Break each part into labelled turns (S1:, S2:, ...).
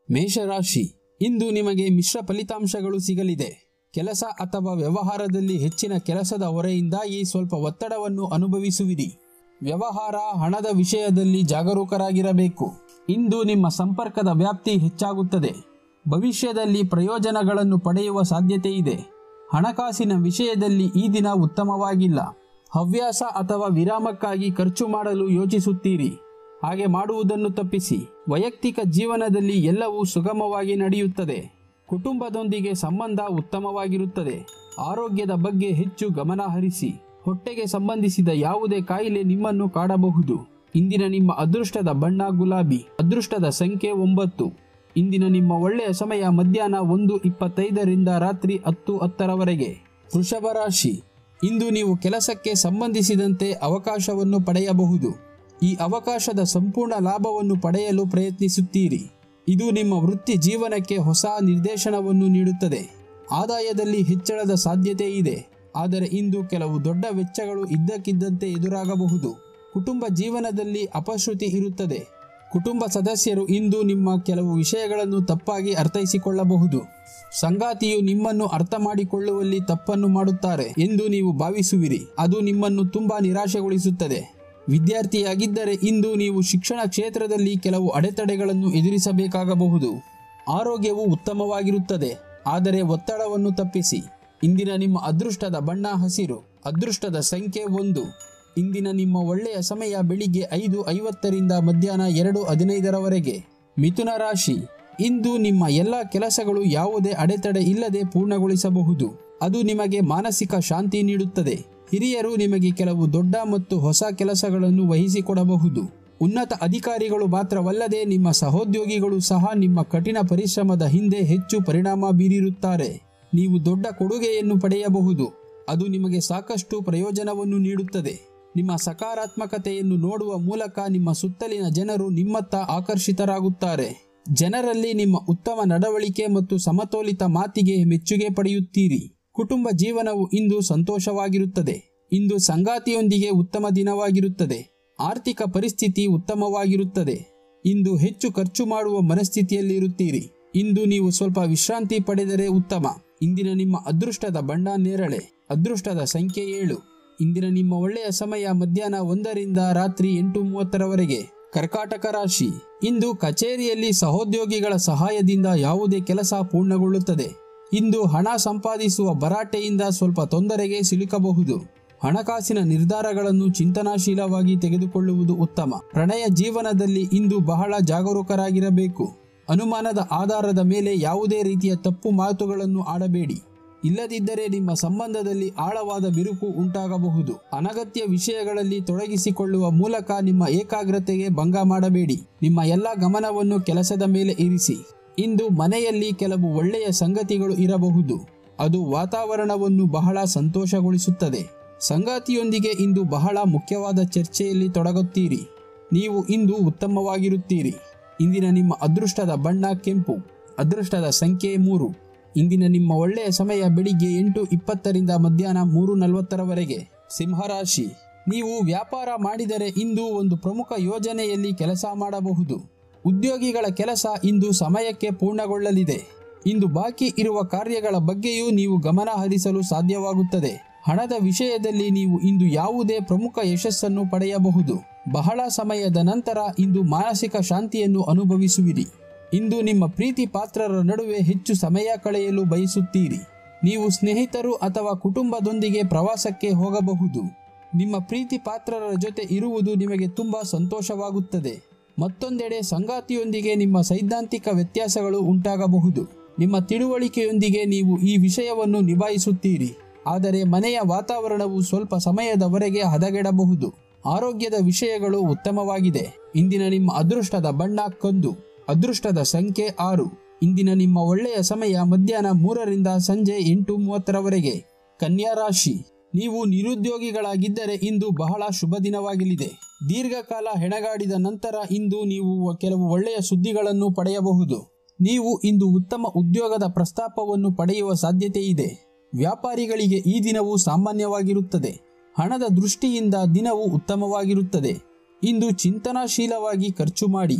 S1: ಮೇಷರಾಶಿ ಇಂದು ನಿಮಗೆ ಮಿಶ್ರ ಫಲಿತಾಂಶಗಳು ಸಿಗಲಿದೆ ಕೆಲಸ ಅಥವಾ ವ್ಯವಹಾರದಲ್ಲಿ ಹೆಚ್ಚಿನ ಕೆಲಸದ ಹೊರೆಯಿಂದಾಗಿ ಸ್ವಲ್ಪ ಒತ್ತಡವನ್ನು ಅನುಭವಿಸುವಿರಿ ವ್ಯವಹಾರ ಹಣದ ವಿಷಯದಲ್ಲಿ ಜಾಗರೂಕರಾಗಿರಬೇಕು ಇಂದು ನಿಮ್ಮ ಸಂಪರ್ಕದ ವ್ಯಾಪ್ತಿ ಹೆಚ್ಚಾಗುತ್ತದೆ ಭವಿಷ್ಯದಲ್ಲಿ ಪ್ರಯೋಜನಗಳನ್ನು ಪಡೆಯುವ ಸಾಧ್ಯತೆ ಇದೆ ಹಣಕಾಸಿನ ವಿಷಯದಲ್ಲಿ ಈ ದಿನ ಉತ್ತಮವಾಗಿಲ್ಲ ಹವ್ಯಾಸ ಅಥವಾ ವಿರಾಮಕ್ಕಾಗಿ ಖರ್ಚು ಮಾಡಲು ಯೋಚಿಸುತ್ತೀರಿ ಹಾಗೆ ಮಾಡುವುದನ್ನು ತಪ್ಪಿಸಿ ವೈಯಕ್ತಿಕ ಜೀವನದಲ್ಲಿ ಎಲ್ಲವೂ ಸುಗಮವಾಗಿ ನಡೆಯುತ್ತದೆ ಕುಟುಂಬದೊಂದಿಗೆ ಸಂಬಂಧ ಉತ್ತಮವಾಗಿರುತ್ತದೆ ಆರೋಗ್ಯದ ಬಗ್ಗೆ ಹೆಚ್ಚು ಗಮನ ಹರಿಸಿ ಹೊಟ್ಟೆಗೆ ಸಂಬಂಧಿಸಿದ ಯಾವುದೇ ಕಾಯಿಲೆ ನಿಮ್ಮನ್ನು ಕಾಡಬಹುದು ಇಂದಿನ ನಿಮ್ಮ ಅದೃಷ್ಟದ ಬಣ್ಣ ಗುಲಾಬಿ ಅದೃಷ್ಟದ ಸಂಖ್ಯೆ ಒಂಬತ್ತು ಇಂದಿನ ನಿಮ್ಮ ಒಳ್ಳೆಯ ಸಮಯ ಮಧ್ಯಾಹ್ನ ಒಂದು ಇಪ್ಪತ್ತೈದರಿಂದ ರಾತ್ರಿ ಹತ್ತು ಹತ್ತರವರೆಗೆ ವೃಷಭ ರಾಶಿ ಇಂದು ನೀವು ಕೆಲಸಕ್ಕೆ ಸಂಬಂಧಿಸಿದಂತೆ ಅವಕಾಶವನ್ನು ಪಡೆಯಬಹುದು ಈ ಅವಕಾಶದ ಸಂಪೂರ್ಣ ಲಾಭವನ್ನು ಪಡೆಯಲು ಪ್ರಯತ್ನಿಸುತ್ತೀರಿ ಇದು ನಿಮ್ಮ ವೃತ್ತಿ ಜೀವನಕ್ಕೆ ಹೊಸ ನಿರ್ದೇಶನವನ್ನು ನೀಡುತ್ತದೆ ಆದಾಯದಲ್ಲಿ ಹೆಚ್ಚಳದ ಸಾಧ್ಯತೆ ಇದೆ ಆದರೆ ಇಂದು ಕೆಲವು ದೊಡ್ಡ ವೆಚ್ಚಗಳು ಇದ್ದಕ್ಕಿದ್ದಂತೆ ಎದುರಾಗಬಹುದು ಕುಟುಂಬ ಜೀವನದಲ್ಲಿ ಅಪಶ್ರುತಿ ಇರುತ್ತದೆ ಕುಟುಂಬ ಸದಸ್ಯರು ಇಂದು ನಿಮ್ಮ ಕೆಲವು ವಿಷಯಗಳನ್ನು ತಪ್ಪಾಗಿ ಅರ್ಥೈಸಿಕೊಳ್ಳಬಹುದು ಸಂಗಾತಿಯು ನಿಮ್ಮನ್ನು ಅರ್ಥ ಮಾಡಿಕೊಳ್ಳುವಲ್ಲಿ ತಪ್ಪನ್ನು ಮಾಡುತ್ತಾರೆ ಎಂದು ನೀವು ಭಾವಿಸುವಿರಿ ಅದು ನಿಮ್ಮನ್ನು ತುಂಬಾ ನಿರಾಶೆಗೊಳಿಸುತ್ತದೆ ವಿದ್ಯಾರ್ಥಿಯಾಗಿದ್ದರೆ ಇಂದು ನೀವು ಶಿಕ್ಷಣ ಕ್ಷೇತ್ರದಲ್ಲಿ ಕೆಲವು ಅಡೆತಡೆಗಳನ್ನು ಎದುರಿಸಬೇಕಾಗಬಹುದು ಆರೋಗ್ಯವು ಉತ್ತಮವಾಗಿರುತ್ತದೆ ಆದರೆ ಒತ್ತಡವನ್ನು ತಪ್ಪಿಸಿ ಇಂದಿನ ನಿಮ್ಮ ಅದೃಷ್ಟದ ಬಣ್ಣ ಹಸಿರು ಅದೃಷ್ಟದ ಸಂಖ್ಯೆ ಒಂದು ಇಂದಿನ ನಿಮ್ಮ ಒಳ್ಳೆಯ ಸಮಯ ಬೆಳಿಗ್ಗೆ ಐದು ಐವತ್ತರಿಂದ ಮಧ್ಯಾಹ್ನ ಎರಡು ಹದಿನೈದರವರೆಗೆ ಮಿಥುನ ರಾಶಿ ಇಂದು ನಿಮ್ಮ ಎಲ್ಲ ಕೆಲಸಗಳು ಯಾವುದೇ ಅಡೆತಡೆ ಇಲ್ಲದೆ ಪೂರ್ಣಗೊಳಿಸಬಹುದು ಅದು ನಿಮಗೆ ಮಾನಸಿಕ ಶಾಂತಿ ನೀಡುತ್ತದೆ ಹಿರಿಯರು ನಿಮಗೆ ಕೆಲವು ದೊಡ್ಡ ಮತ್ತು ಹೊಸ ಕೆಲಸಗಳನ್ನು ವಹಿಸಿಕೊಡಬಹುದು ಉನ್ನತ ಅಧಿಕಾರಿಗಳು ಮಾತ್ರವಲ್ಲದೆ ನಿಮ್ಮ ಸಹೋದ್ಯೋಗಿಗಳು ಸಹ ನಿಮ್ಮ ಕಠಿಣ ಪರಿಶ್ರಮದ ಹಿಂದೆ ಹೆಚ್ಚು ಪರಿಣಾಮ ಬೀರಿರುತ್ತಾರೆ ನೀವು ದೊಡ್ಡ ಕೊಡುಗೆಯನ್ನು ಪಡೆಯಬಹುದು ಅದು ನಿಮಗೆ ಸಾಕಷ್ಟು ಪ್ರಯೋಜನವನ್ನು ನೀಡುತ್ತದೆ ನಿಮ್ಮ ಸಕಾರಾತ್ಮಕತೆಯನ್ನು ನೋಡುವ ಮೂಲಕ ನಿಮ್ಮ ಸುತ್ತಲಿನ ಜನರು ನಿಮ್ಮತ್ತ ಆಕರ್ಷಿತರಾಗುತ್ತಾರೆ ಜನರಲ್ಲಿ ನಿಮ್ಮ ಉತ್ತಮ ನಡವಳಿಕೆ ಮತ್ತು ಸಮತೋಲಿತ ಮಾತಿಗೆ ಮೆಚ್ಚುಗೆ ಪಡೆಯುತ್ತೀರಿ ಕುಟುಂಬ ಜೀವನವು ಇಂದು ಸಂತೋಷವಾಗಿರುತ್ತದೆ ಇಂದು ಸಂಗಾತಿಯೊಂದಿಗೆ ಉತ್ತಮ ದಿನವಾಗಿರುತ್ತದೆ ಆರ್ಥಿಕ ಪರಿಸ್ಥಿತಿ ಉತ್ತಮವಾಗಿರುತ್ತದೆ ಇಂದು ಹೆಚ್ಚು ಖರ್ಚು ಮಾಡುವ ಮನಸ್ಥಿತಿಯಲ್ಲಿರುತ್ತೀರಿ ಇಂದು ನೀವು ಸ್ವಲ್ಪ ವಿಶ್ರಾಂತಿ ಪಡೆದರೆ ಉತ್ತಮ ಇಂದಿನ ನಿಮ್ಮ ಅದೃಷ್ಟದ ಬಣ್ಣ ನೇರಳೆ ಅದೃಷ್ಟದ ಸಂಖ್ಯೆ ಏಳು ಇಂದಿನ ನಿಮ್ಮ ಒಳ್ಳೆಯ ಸಮಯ ಮಧ್ಯಾಹ್ನ ಒಂದರಿಂದ ರಾತ್ರಿ ಎಂಟು ಮೂವತ್ತರವರೆಗೆ ಕರ್ಕಾಟಕ ರಾಶಿ ಇಂದು ಕಚೇರಿಯಲ್ಲಿ ಸಹೋದ್ಯೋಗಿಗಳ ಸಹಾಯದಿಂದ ಯಾವುದೇ ಕೆಲಸ ಪೂರ್ಣಗೊಳ್ಳುತ್ತದೆ ಇಂದು ಹಣ ಸಂಪಾದಿಸುವ ಭರಾಟೆಯಿಂದ ಸ್ವಲ್ಪ ತೊಂದರೆಗೆ ಸಿಲುಕಬಹುದು ಹಣಕಾಸಿನ ನಿರ್ಧಾರಗಳನ್ನು ಚಿಂತನಾಶೀಲವಾಗಿ ತೆಗೆದುಕೊಳ್ಳುವುದು ಉತ್ತಮ ಪ್ರಣಯ ಜೀವನದಲ್ಲಿ ಇಂದು ಬಹಳ ಜಾಗರೂಕರಾಗಿರಬೇಕು ಅನುಮಾನದ ಆಧಾರದ ಮೇಲೆ ಯಾವುದೇ ರೀತಿಯ ತಪ್ಪು ಮಾತುಗಳನ್ನು ಆಡಬೇಡಿ ಇಲ್ಲದಿದ್ದರೆ ನಿಮ್ಮ ಸಂಬಂಧದಲ್ಲಿ ಆಳವಾದ ಬಿರುಕು ಉಂಟಾಗಬಹುದು ಅನಗತ್ಯ ವಿಷಯಗಳಲ್ಲಿ ತೊಡಗಿಸಿಕೊಳ್ಳುವ ಮೂಲಕ ನಿಮ್ಮ ಏಕಾಗ್ರತೆಗೆ ಭಂಗ ಮಾಡಬೇಡಿ ನಿಮ್ಮ ಎಲ್ಲ ಗಮನವನ್ನು ಕೆಲಸದ ಮೇಲೆ ಇರಿಸಿ ಇಂದು ಮನೆಯಲ್ಲಿ ಕೆಲವು ಒಳ್ಳೆಯ ಸಂಗತಿಗಳು ಇರಬಹುದು ಅದು ವಾತಾವರಣವನ್ನು ಬಹಳ ಸಂತೋಷಗೊಳಿಸುತ್ತದೆ ಸಂಗಾತಿಯೊಂದಿಗೆ ಇಂದು ಬಹಳ ಮುಖ್ಯವಾದ ಚರ್ಚೆಯಲ್ಲಿ ತೊಡಗುತ್ತೀರಿ ನೀವು ಇಂದು ಉತ್ತಮವಾಗಿರುತ್ತೀರಿ ಇಂದಿನ ನಿಮ್ಮ ಅದೃಷ್ಟದ ಬಣ್ಣ ಕೆಂಪು ಅದೃಷ್ಟದ ಸಂಖ್ಯೆ ಮೂರು ಇಂದಿನ ನಿಮ್ಮ ಒಳ್ಳೆಯ ಸಮಯ ಬೆಳಿಗ್ಗೆ ಎಂಟು ಇಪ್ಪತ್ತರಿಂದ ಮಧ್ಯಾಹ್ನ ಮೂರು ನಲವತ್ತರವರೆಗೆ ಸಿಂಹರಾಶಿ ನೀವು ವ್ಯಾಪಾರ ಮಾಡಿದರೆ ಇಂದು ಒಂದು ಪ್ರಮುಖ ಯೋಜನೆಯಲ್ಲಿ ಕೆಲಸ ಮಾಡಬಹುದು ಉದ್ಯೋಗಿಗಳ ಕೆಲಸ ಇಂದು ಸಮಯಕ್ಕೆ ಪೂರ್ಣಗೊಳ್ಳಲಿದೆ ಇಂದು ಬಾಕಿ ಇರುವ ಕಾರ್ಯಗಳ ಬಗ್ಗೆಯೂ ನೀವು ಗಮನ ಹರಿಸಲು ಸಾಧ್ಯವಾಗುತ್ತದೆ ಹಣದ ವಿಷಯದಲ್ಲಿ ನೀವು ಇಂದು ಯಾವುದೇ ಪ್ರಮುಖ ಯಶಸ್ಸನ್ನು ಪಡೆಯಬಹುದು ಬಹಳ ಸಮಯದ ನಂತರ ಇಂದು ಮಾನಸಿಕ ಶಾಂತಿಯನ್ನು ಅನುಭವಿಸುವಿರಿ ಇಂದು ನಿಮ್ಮ ಪ್ರೀತಿ ಪಾತ್ರರ ನಡುವೆ ಹೆಚ್ಚು ಸಮಯ ಕಳೆಯಲು ಬಯಸುತ್ತೀರಿ ನೀವು ಸ್ನೇಹಿತರು ಅಥವಾ ಕುಟುಂಬದೊಂದಿಗೆ ಪ್ರವಾಸಕ್ಕೆ ಹೋಗಬಹುದು ನಿಮ್ಮ ಪ್ರೀತಿ ಪಾತ್ರರ ಜೊತೆ ಇರುವುದು ನಿಮಗೆ ತುಂಬಾ ಸಂತೋಷವಾಗುತ್ತದೆ ಮತ್ತೊಂದೆಡೆ ಸಂಗಾತಿಯೊಂದಿಗೆ ನಿಮ್ಮ ಸೈದ್ಧಾಂತಿಕ ವ್ಯತ್ಯಾಸಗಳು ಉಂಟಾಗಬಹುದು ನಿಮ್ಮ ತಿಳುವಳಿಕೆಯೊಂದಿಗೆ ನೀವು ಈ ವಿಷಯವನ್ನು ನಿಭಾಯಿಸುತ್ತೀರಿ ಆದರೆ ಮನೆಯ ವಾತಾವರಣವು ಸ್ವಲ್ಪ ಸಮಯದವರೆಗೆ ಹದಗೆಡಬಹುದು ಆರೋಗ್ಯದ ವಿಷಯಗಳು ಉತ್ತಮವಾಗಿದೆ ಇಂದಿನ ನಿಮ್ಮ ಅದೃಷ್ಟದ ಬಣ್ಣ ಕಂದು ಅದೃಷ್ಟದ ಸಂಖ್ಯೆ ಆರು ಇಂದಿನ ನಿಮ್ಮ ಒಳ್ಳೆಯ ಸಮಯ ಮಧ್ಯಾಹ್ನ ಮೂರರಿಂದ ಸಂಜೆ ಎಂಟು ಮೂವತ್ತರವರೆಗೆ ಕನ್ಯಾ ರಾಶಿ ನೀವು ನಿರುದ್ಯೋಗಿಗಳಾಗಿದ್ದರೆ ಇಂದು ಬಹಳ ಶುಭ ದಿನವಾಗಲಿದೆ ದೀರ್ಘಕಾಲ ಹೆಣಗಾಡಿದ ನಂತರ ಇಂದು ನೀವು ಕೆಲವು ಒಳ್ಳೆಯ ಸುದ್ದಿಗಳನ್ನು ಪಡೆಯಬಹುದು ನೀವು ಇಂದು ಉತ್ತಮ ಉದ್ಯೋಗದ ಪ್ರಸ್ತಾಪವನ್ನು ಪಡೆಯುವ ಸಾಧ್ಯತೆ ಇದೆ ವ್ಯಾಪಾರಿಗಳಿಗೆ ಈ ದಿನವು ಸಾಮಾನ್ಯವಾಗಿರುತ್ತದೆ ಹಣದ ದೃಷ್ಟಿಯಿಂದ ದಿನವು ಉತ್ತಮವಾಗಿರುತ್ತದೆ ಇಂದು ಚಿಂತನಾಶೀಲವಾಗಿ ಖರ್ಚು ಮಾಡಿ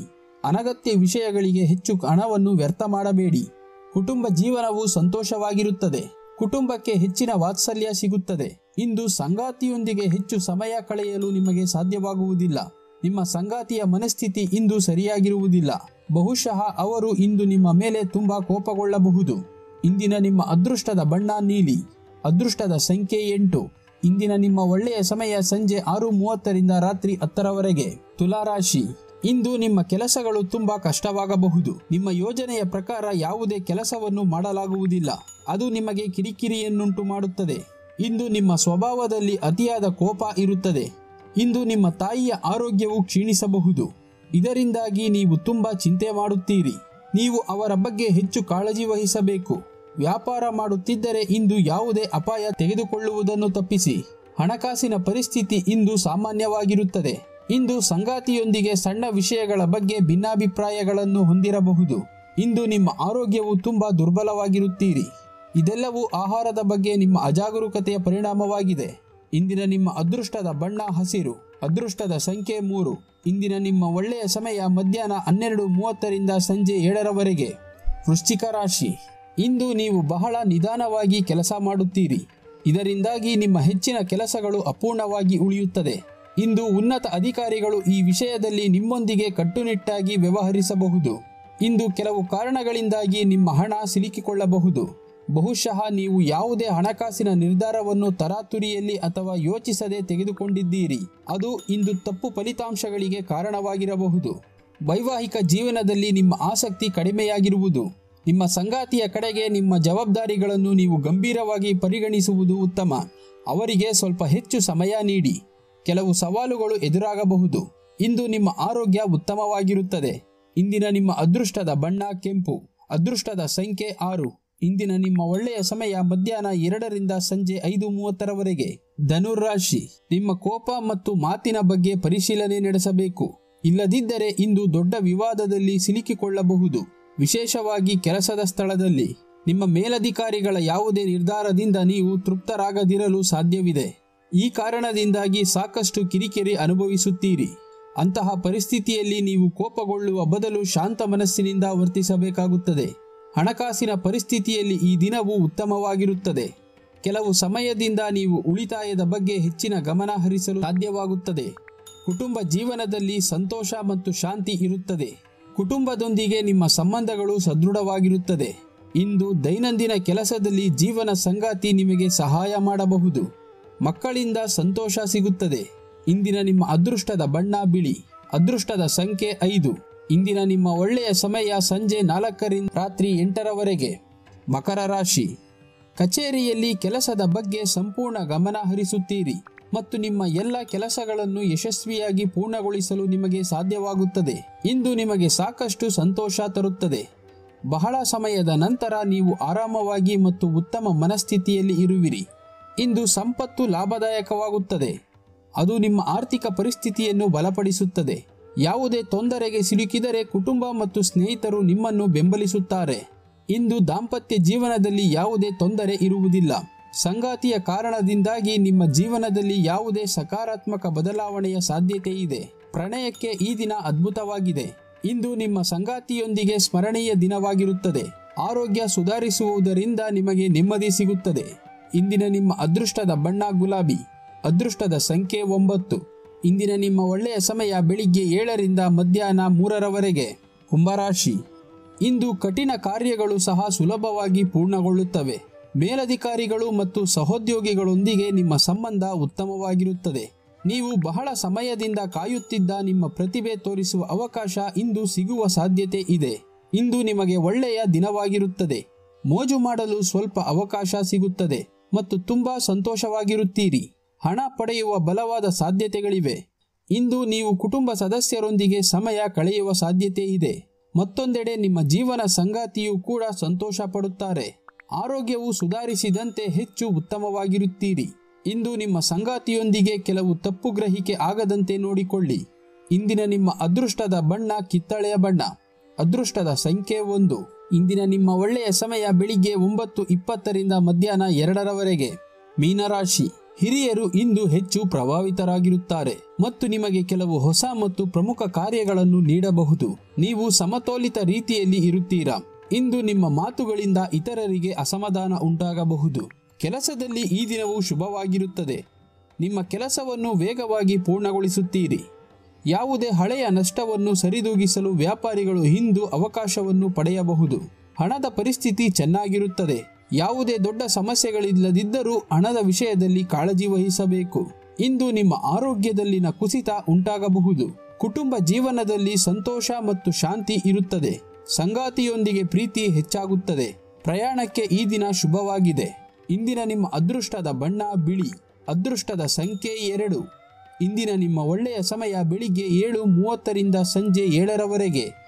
S1: ಅನಗತ್ಯ ವಿಷಯಗಳಿಗೆ ಹೆಚ್ಚು ಹಣವನ್ನು ವ್ಯರ್ಥ ಮಾಡಬೇಡಿ ಕುಟುಂಬ ಜೀವನವು ಸಂತೋಷವಾಗಿರುತ್ತದೆ ಕುಟುಂಬಕ್ಕೆ ಹೆಚ್ಚಿನ ವಾತ್ಸಲ್ಯ ಸಿಗುತ್ತದೆ ಇಂದು ಸಂಗಾತಿಯೊಂದಿಗೆ ಹೆಚ್ಚು ಸಮಯ ಕಳೆಯಲು ನಿಮಗೆ ಸಾಧ್ಯವಾಗುವುದಿಲ್ಲ ನಿಮ್ಮ ಸಂಗಾತಿಯ ಮನಸ್ಥಿತಿ ಇಂದು ಸರಿಯಾಗಿರುವುದಿಲ್ಲ ಬಹುಶಃ ಅವರು ಇಂದು ನಿಮ್ಮ ಮೇಲೆ ತುಂಬಾ ಕೋಪಗೊಳ್ಳಬಹುದು ಇಂದಿನ ನಿಮ್ಮ ಅದೃಷ್ಟದ ಬಣ್ಣ ನೀಲಿ ಅದೃಷ್ಟದ ಸಂಖ್ಯೆ ಎಂಟು ಇಂದಿನ ನಿಮ್ಮ ಒಳ್ಳೆಯ ಸಮಯ ಸಂಜೆ ಆರು ಮೂವತ್ತರಿಂದ ರಾತ್ರಿ ಹತ್ತರವರೆಗೆ ತುಲಾರಾಶಿ ಇಂದು ನಿಮ್ಮ ಕೆಲಸಗಳು ತುಂಬಾ ಕಷ್ಟವಾಗಬಹುದು ನಿಮ್ಮ ಯೋಜನೆಯ ಪ್ರಕಾರ ಯಾವುದೇ ಕೆಲಸವನ್ನು ಮಾಡಲಾಗುವುದಿಲ್ಲ ಅದು ನಿಮಗೆ ಕಿರಿಕಿರಿಯನ್ನುಂಟು ಮಾಡುತ್ತದೆ ಇಂದು ನಿಮ್ಮ ಸ್ವಭಾವದಲ್ಲಿ ಅತಿಯಾದ ಕೋಪ ಇರುತ್ತದೆ ಇಂದು ನಿಮ್ಮ ತಾಯಿಯ ಆರೋಗ್ಯವು ಕ್ಷೀಣಿಸಬಹುದು ಇದರಿಂದಾಗಿ ನೀವು ತುಂಬಾ ಚಿಂತೆ ಮಾಡುತ್ತೀರಿ ನೀವು ಅವರ ಬಗ್ಗೆ ಹೆಚ್ಚು ಕಾಳಜಿ ವಹಿಸಬೇಕು ವ್ಯಾಪಾರ ಮಾಡುತ್ತಿದ್ದರೆ ಇಂದು ಯಾವುದೇ ಅಪಾಯ ತೆಗೆದುಕೊಳ್ಳುವುದನ್ನು ತಪ್ಪಿಸಿ ಹಣಕಾಸಿನ ಪರಿಸ್ಥಿತಿ ಇಂದು ಸಾಮಾನ್ಯವಾಗಿರುತ್ತದೆ ಇಂದು ಸಂಗಾತಿಯೊಂದಿಗೆ ಸಣ್ಣ ವಿಷಯಗಳ ಬಗ್ಗೆ ಭಿನ್ನಾಭಿಪ್ರಾಯಗಳನ್ನು ಹೊಂದಿರಬಹುದು ಇಂದು ನಿಮ್ಮ ಆರೋಗ್ಯವು ತುಂಬಾ ದುರ್ಬಲವಾಗಿರುತ್ತೀರಿ ಇದೆಲ್ಲವೂ ಆಹಾರದ ಬಗ್ಗೆ ನಿಮ್ಮ ಅಜಾಗರೂಕತೆಯ ಪರಿಣಾಮವಾಗಿದೆ ಇಂದಿನ ನಿಮ್ಮ ಅದೃಷ್ಟದ ಬಣ್ಣ ಹಸಿರು ಅದೃಷ್ಟದ ಸಂಖ್ಯೆ ಮೂರು ಇಂದಿನ ನಿಮ್ಮ ಒಳ್ಳೆಯ ಸಮಯ ಮಧ್ಯಾಹ್ನ ಹನ್ನೆರಡು ಮೂವತ್ತರಿಂದ ಸಂಜೆ ಏಳರವರೆಗೆ ವೃಶ್ಚಿಕ ರಾಶಿ ಇಂದು ನೀವು ಬಹಳ ನಿಧಾನವಾಗಿ ಕೆಲಸ ಮಾಡುತ್ತೀರಿ ಇದರಿಂದಾಗಿ ನಿಮ್ಮ ಹೆಚ್ಚಿನ ಕೆಲಸಗಳು ಅಪೂರ್ಣವಾಗಿ ಉಳಿಯುತ್ತದೆ ಇಂದು ಉನ್ನತ ಅಧಿಕಾರಿಗಳು ಈ ವಿಷಯದಲ್ಲಿ ನಿಮ್ಮೊಂದಿಗೆ ಕಟ್ಟುನಿಟ್ಟಾಗಿ ವ್ಯವಹರಿಸಬಹುದು ಇಂದು ಕೆಲವು ಕಾರಣಗಳಿಂದಾಗಿ ನಿಮ್ಮ ಹಣ ಸಿಲುಕಿಕೊಳ್ಳಬಹುದು ಬಹುಶಃ ನೀವು ಯಾವುದೇ ಹಣಕಾಸಿನ ನಿರ್ಧಾರವನ್ನು ತರಾತುರಿಯಲ್ಲಿ ಅಥವಾ ಯೋಚಿಸದೆ ತೆಗೆದುಕೊಂಡಿದ್ದೀರಿ ಅದು ಇಂದು ತಪ್ಪು ಫಲಿತಾಂಶಗಳಿಗೆ ಕಾರಣವಾಗಿರಬಹುದು ವೈವಾಹಿಕ ಜೀವನದಲ್ಲಿ ನಿಮ್ಮ ಆಸಕ್ತಿ ಕಡಿಮೆಯಾಗಿರುವುದು ನಿಮ್ಮ ಸಂಗಾತಿಯ ಕಡೆಗೆ ನಿಮ್ಮ ಜವಾಬ್ದಾರಿಗಳನ್ನು ನೀವು ಗಂಭೀರವಾಗಿ ಪರಿಗಣಿಸುವುದು ಉತ್ತಮ ಅವರಿಗೆ ಸ್ವಲ್ಪ ಹೆಚ್ಚು ಸಮಯ ನೀಡಿ ಕೆಲವು ಸವಾಲುಗಳು ಎದುರಾಗಬಹುದು ಇಂದು ನಿಮ್ಮ ಆರೋಗ್ಯ ಉತ್ತಮವಾಗಿರುತ್ತದೆ ಇಂದಿನ ನಿಮ್ಮ ಅದೃಷ್ಟದ ಬಣ್ಣ ಕೆಂಪು ಅದೃಷ್ಟದ ಸಂಖ್ಯೆ ಆರು ಇಂದಿನ ನಿಮ್ಮ ಒಳ್ಳೆಯ ಸಮಯ ಮಧ್ಯಾಹ್ನ ಎರಡರಿಂದ ಸಂಜೆ ಐದು ಮೂವತ್ತರವರೆಗೆ ಧನುರಾಶಿ ನಿಮ್ಮ ಕೋಪ ಮತ್ತು ಮಾತಿನ ಬಗ್ಗೆ ಪರಿಶೀಲನೆ ನಡೆಸಬೇಕು ಇಲ್ಲದಿದ್ದರೆ ಇಂದು ದೊಡ್ಡ ವಿವಾದದಲ್ಲಿ ಸಿಲುಕಿಕೊಳ್ಳಬಹುದು ವಿಶೇಷವಾಗಿ ಕೆಲಸದ ಸ್ಥಳದಲ್ಲಿ ನಿಮ್ಮ ಮೇಲಧಿಕಾರಿಗಳ ಯಾವುದೇ ನಿರ್ಧಾರದಿಂದ ನೀವು ತೃಪ್ತರಾಗದಿರಲು ಸಾಧ್ಯವಿದೆ ಈ ಕಾರಣದಿಂದಾಗಿ ಸಾಕಷ್ಟು ಕಿರಿಕಿರಿ ಅನುಭವಿಸುತ್ತೀರಿ ಅಂತಹ ಪರಿಸ್ಥಿತಿಯಲ್ಲಿ ನೀವು ಕೋಪಗೊಳ್ಳುವ ಬದಲು ಶಾಂತ ಮನಸ್ಸಿನಿಂದ ವರ್ತಿಸಬೇಕಾಗುತ್ತದೆ ಹಣಕಾಸಿನ ಪರಿಸ್ಥಿತಿಯಲ್ಲಿ ಈ ದಿನವು ಉತ್ತಮವಾಗಿರುತ್ತದೆ ಕೆಲವು ಸಮಯದಿಂದ ನೀವು ಉಳಿತಾಯದ ಬಗ್ಗೆ ಹೆಚ್ಚಿನ ಗಮನ ಹರಿಸಲು ಸಾಧ್ಯವಾಗುತ್ತದೆ ಕುಟುಂಬ ಜೀವನದಲ್ಲಿ ಸಂತೋಷ ಮತ್ತು ಶಾಂತಿ ಇರುತ್ತದೆ ಕುಟುಂಬದೊಂದಿಗೆ ನಿಮ್ಮ ಸಂಬಂಧಗಳು ಸದೃಢವಾಗಿರುತ್ತದೆ ಇಂದು ದೈನಂದಿನ ಕೆಲಸದಲ್ಲಿ ಜೀವನ ಸಂಗಾತಿ ನಿಮಗೆ ಸಹಾಯ ಮಾಡಬಹುದು ಮಕ್ಕಳಿಂದ ಸಂತೋಷ ಸಿಗುತ್ತದೆ ಇಂದಿನ ನಿಮ್ಮ ಅದೃಷ್ಟದ ಬಣ್ಣ ಬಿಳಿ ಅದೃಷ್ಟದ ಸಂಖ್ಯೆ ಐದು ಇಂದಿನ ನಿಮ್ಮ ಒಳ್ಳೆಯ ಸಮಯ ಸಂಜೆ ನಾಲ್ಕರಿಂದ ರಾತ್ರಿ ಎಂಟರವರೆಗೆ ಮಕರ ರಾಶಿ ಕಚೇರಿಯಲ್ಲಿ ಕೆಲಸದ ಬಗ್ಗೆ ಸಂಪೂರ್ಣ ಗಮನ ಹರಿಸುತ್ತೀರಿ ಮತ್ತು ನಿಮ್ಮ ಎಲ್ಲ ಕೆಲಸಗಳನ್ನು ಯಶಸ್ವಿಯಾಗಿ ಪೂರ್ಣಗೊಳಿಸಲು ನಿಮಗೆ ಸಾಧ್ಯವಾಗುತ್ತದೆ ಇಂದು ನಿಮಗೆ ಸಾಕಷ್ಟು ಸಂತೋಷ ತರುತ್ತದೆ ಬಹಳ ಸಮಯದ ನಂತರ ನೀವು ಆರಾಮವಾಗಿ ಮತ್ತು ಉತ್ತಮ ಮನಸ್ಥಿತಿಯಲ್ಲಿ ಇರುವಿರಿ ಇಂದು ಸಂಪತ್ತು ಲಾಭದಾಯಕವಾಗುತ್ತದೆ ಅದು ನಿಮ್ಮ ಆರ್ಥಿಕ ಪರಿಸ್ಥಿತಿಯನ್ನು ಬಲಪಡಿಸುತ್ತದೆ ಯಾವುದೇ ತೊಂದರೆಗೆ ಸಿಲುಕಿದರೆ ಕುಟುಂಬ ಮತ್ತು ಸ್ನೇಹಿತರು ನಿಮ್ಮನ್ನು ಬೆಂಬಲಿಸುತ್ತಾರೆ ಇಂದು ದಾಂಪತ್ಯ ಜೀವನದಲ್ಲಿ ಯಾವುದೇ ತೊಂದರೆ ಇರುವುದಿಲ್ಲ ಸಂಗಾತಿಯ ಕಾರಣದಿಂದಾಗಿ ನಿಮ್ಮ ಜೀವನದಲ್ಲಿ ಯಾವುದೇ ಸಕಾರಾತ್ಮಕ ಬದಲಾವಣೆಯ ಸಾಧ್ಯತೆ ಇದೆ ಪ್ರಣಯಕ್ಕೆ ಈ ದಿನ ಅದ್ಭುತವಾಗಿದೆ ಇಂದು ನಿಮ್ಮ ಸಂಗಾತಿಯೊಂದಿಗೆ ಸ್ಮರಣೀಯ ದಿನವಾಗಿರುತ್ತದೆ ಆರೋಗ್ಯ ಸುಧಾರಿಸುವುದರಿಂದ ನಿಮಗೆ ನೆಮ್ಮದಿ ಸಿಗುತ್ತದೆ ಇಂದಿನ ನಿಮ್ಮ ಅದೃಷ್ಟದ ಬಣ್ಣ ಗುಲಾಬಿ ಅದೃಷ್ಟದ ಸಂಖ್ಯೆ ಒಂಬತ್ತು ಇಂದಿನ ನಿಮ್ಮ ಒಳ್ಳೆಯ ಸಮಯ ಬೆಳಿಗ್ಗೆ ಏಳರಿಂದ ಮಧ್ಯಾಹ್ನ ಮೂರರವರೆಗೆ ಕುಂಭರಾಶಿ ಇಂದು ಕಠಿಣ ಕಾರ್ಯಗಳು ಸಹ ಸುಲಭವಾಗಿ ಪೂರ್ಣಗೊಳ್ಳುತ್ತವೆ ಮೇಲಧಿಕಾರಿಗಳು ಮತ್ತು ಸಹೋದ್ಯೋಗಿಗಳೊಂದಿಗೆ ನಿಮ್ಮ ಸಂಬಂಧ ಉತ್ತಮವಾಗಿರುತ್ತದೆ ನೀವು ಬಹಳ ಸಮಯದಿಂದ ಕಾಯುತ್ತಿದ್ದ ನಿಮ್ಮ ಪ್ರತಿಭೆ ತೋರಿಸುವ ಅವಕಾಶ ಇಂದು ಸಿಗುವ ಸಾಧ್ಯತೆ ಇದೆ ಇಂದು ನಿಮಗೆ ಒಳ್ಳೆಯ ದಿನವಾಗಿರುತ್ತದೆ ಮೋಜು ಮಾಡಲು ಸ್ವಲ್ಪ ಅವಕಾಶ ಸಿಗುತ್ತದೆ ಮತ್ತು ತುಂಬಾ ಸಂತೋಷವಾಗಿರುತ್ತೀರಿ ಹಣ ಪಡೆಯುವ ಬಲವಾದ ಸಾಧ್ಯತೆಗಳಿವೆ ಇಂದು ನೀವು ಕುಟುಂಬ ಸದಸ್ಯರೊಂದಿಗೆ ಸಮಯ ಕಳೆಯುವ ಸಾಧ್ಯತೆ ಇದೆ ಮತ್ತೊಂದೆಡೆ ನಿಮ್ಮ ಜೀವನ ಸಂಗಾತಿಯೂ ಕೂಡ ಸಂತೋಷ ಪಡುತ್ತಾರೆ ಆರೋಗ್ಯವು ಸುಧಾರಿಸಿದಂತೆ ಹೆಚ್ಚು ಉತ್ತಮವಾಗಿರುತ್ತೀರಿ ಇಂದು ನಿಮ್ಮ ಸಂಗಾತಿಯೊಂದಿಗೆ ಕೆಲವು ತಪ್ಪು ಗ್ರಹಿಕೆ ಆಗದಂತೆ ನೋಡಿಕೊಳ್ಳಿ ಇಂದಿನ ನಿಮ್ಮ ಅದೃಷ್ಟದ ಬಣ್ಣ ಕಿತ್ತಳೆಯ ಬಣ್ಣ ಅದೃಷ್ಟದ ಸಂಖ್ಯೆ ಒಂದು ಇಂದಿನ ನಿಮ್ಮ ಒಳ್ಳೆಯ ಸಮಯ ಬೆಳಿಗ್ಗೆ ಒಂಬತ್ತು ಇಪ್ಪತ್ತರಿಂದ ಮಧ್ಯಾಹ್ನ ಎರಡರವರೆಗೆ ಮೀನರಾಶಿ ಹಿರಿಯರು ಇಂದು ಹೆಚ್ಚು ಪ್ರಭಾವಿತರಾಗಿರುತ್ತಾರೆ ಮತ್ತು ನಿಮಗೆ ಕೆಲವು ಹೊಸ ಮತ್ತು ಪ್ರಮುಖ ಕಾರ್ಯಗಳನ್ನು ನೀಡಬಹುದು ನೀವು ಸಮತೋಲಿತ ರೀತಿಯಲ್ಲಿ ಇರುತ್ತೀರಾ ಇಂದು ನಿಮ್ಮ ಮಾತುಗಳಿಂದ ಇತರರಿಗೆ ಅಸಮಾಧಾನ ಉಂಟಾಗಬಹುದು ಕೆಲಸದಲ್ಲಿ ಈ ದಿನವು ಶುಭವಾಗಿರುತ್ತದೆ ನಿಮ್ಮ ಕೆಲಸವನ್ನು ವೇಗವಾಗಿ ಪೂರ್ಣಗೊಳಿಸುತ್ತೀರಿ ಯಾವುದೇ ಹಳೆಯ ನಷ್ಟವನ್ನು ಸರಿದೂಗಿಸಲು ವ್ಯಾಪಾರಿಗಳು ಇಂದು ಅವಕಾಶವನ್ನು ಪಡೆಯಬಹುದು ಹಣದ ಪರಿಸ್ಥಿತಿ ಚೆನ್ನಾಗಿರುತ್ತದೆ ಯಾವುದೇ ದೊಡ್ಡ ಸಮಸ್ಯೆಗಳಿಲ್ಲದಿದ್ದರೂ ಹಣದ ವಿಷಯದಲ್ಲಿ ಕಾಳಜಿ ವಹಿಸಬೇಕು ಇಂದು ನಿಮ್ಮ ಆರೋಗ್ಯದಲ್ಲಿನ ಕುಸಿತ ಉಂಟಾಗಬಹುದು ಕುಟುಂಬ ಜೀವನದಲ್ಲಿ ಸಂತೋಷ ಮತ್ತು ಶಾಂತಿ ಇರುತ್ತದೆ ಸಂಗಾತಿಯೊಂದಿಗೆ ಪ್ರೀತಿ ಹೆಚ್ಚಾಗುತ್ತದೆ ಪ್ರಯಾಣಕ್ಕೆ ಈ ದಿನ ಶುಭವಾಗಿದೆ ಇಂದಿನ ನಿಮ್ಮ ಅದೃಷ್ಟದ ಬಣ್ಣ ಬಿಳಿ ಅದೃಷ್ಟದ ಸಂಖ್ಯೆ ಎರಡು ಇಂದಿನ ನಿಮ್ಮ ಒಳ್ಳೆಯ ಸಮಯ ಬೆಳಿಗ್ಗೆ ಏಳು ಮೂವತ್ತರಿಂದ ಸಂಜೆ ಏಳರವರೆಗೆ